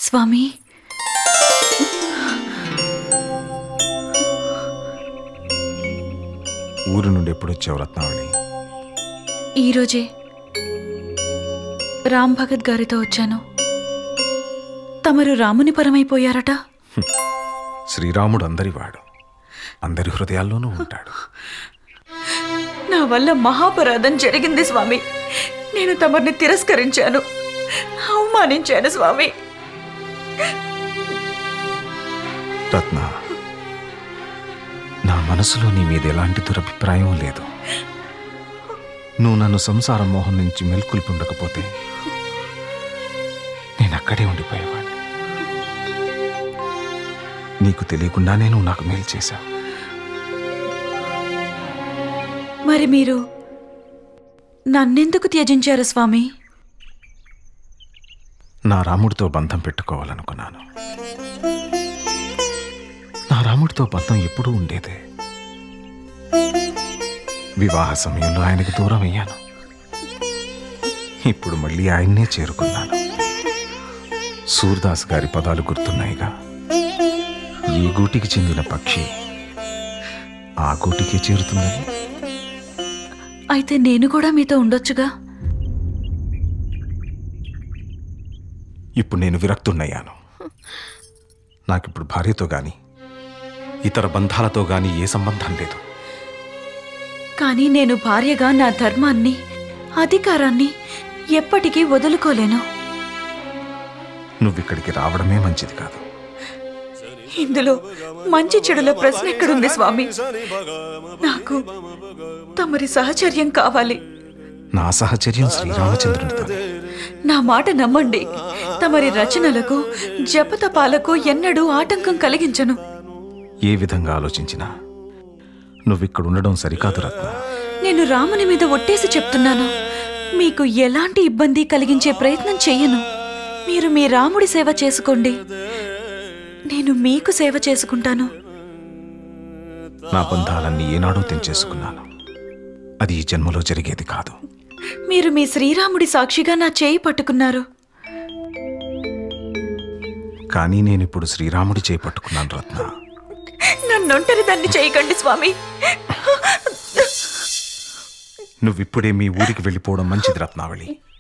స్వామి ఊరు నుండి ఎప్పుడు వచ్చావు రత్నావళి ఈరోజే రామ్ భగత్ గారితో వచ్చాను తమరు రాముని పరమైపోయారట శ్రీరాముడు అందరివాడు అందరి హృదయాల్లోనూ ఉంటాడు నా వల్ల మహాపరాధం జరిగింది స్వామి నేను తమరిని తిరస్కరించాను అవమానించాను స్వామి రత్న నా మనసులో నీ మీద ఎలాంటి దురభిప్రాయం లేదు నువ్వు నన్ను సంసార మోహం నుంచి మెల్కొల్పి ఉండకపోతే నేను అక్కడే ఉండిపోయేవాడిని నీకు తెలియకుండానే నువ్వు నాకు మేలు చేశావు మరి మీరు నన్నెందుకు త్యజించారు స్వామి నా రాముడితో బంధం పెట్టుకోవాలనుకున్నాను నా రాముడితో బంధం ఎప్పుడూ ఉండేదే వివాహ సమయంలో ఆయనకు దూరం అయ్యాను ఇప్పుడు మళ్ళీ ఆయన్నే చేరుకున్నాను సూర్దాస్ గారి పదాలు గుర్తున్నాయిగా ఏ గూటికి చెందిన పక్షి ఆ గూటికే చేరుతుందని అయితే నేను కూడా మీతో ఉండొచ్చుగా ఇప్పుడు నేను విరక్తున్నయ్యాను నాకిప్పుడు భార్యతో గాని ఇతర బంధాలతో గాని ఏ సంబంధం లేదు కానీ నేను భార్యగా నా ధర్మాన్ని అధికారాన్ని ఎప్పటికీ వదులుకోలేను నువ్విక్కడికి రావడమే మంచిది కాదు ఇందులో మంచి చెడుల ప్రశ్న ఎక్కడుంది స్వామి నాకు తమరి సహచర్యం కావాలి నా సహచర్యం శ్రీరామచంద్రునితోనే నా మాట నమ్మండి తమరి రచనలకు జపతపాలకు ఎన్నడూ ఆటంకం కలిగించను ఏ విధంగా ఆలోచించినా నువ్విక్కడ ఉండడం సరికాదు రత్న నేను రాముని మీద ఒట్టేసి చెప్తున్నాను మీకు ఎలాంటి ఇబ్బంది కలిగించే ప్రయత్నం చెయ్యను మీరు మీ రాముడి సేవ చేసుకోండి నేను మీకు సేవ చేసుకుంటాను నా బంధాలన్నీ ఏనాడో తెంచేసుకున్నాను అది ఈ జన్మలో జరిగేది కాదు మీరు మీ శ్రీరాముడి సాక్షిగా నా చేయి పట్టుకున్నారు కానీ నేనిప్పుడు శ్రీరాముడి చేపట్టుకున్నాను రత్న నన్నొంటరి దాన్ని చేయకండి స్వామి నువ్విప్పుడే మీ ఊరికి వెళ్ళిపోవడం మంచిది రత్నావళి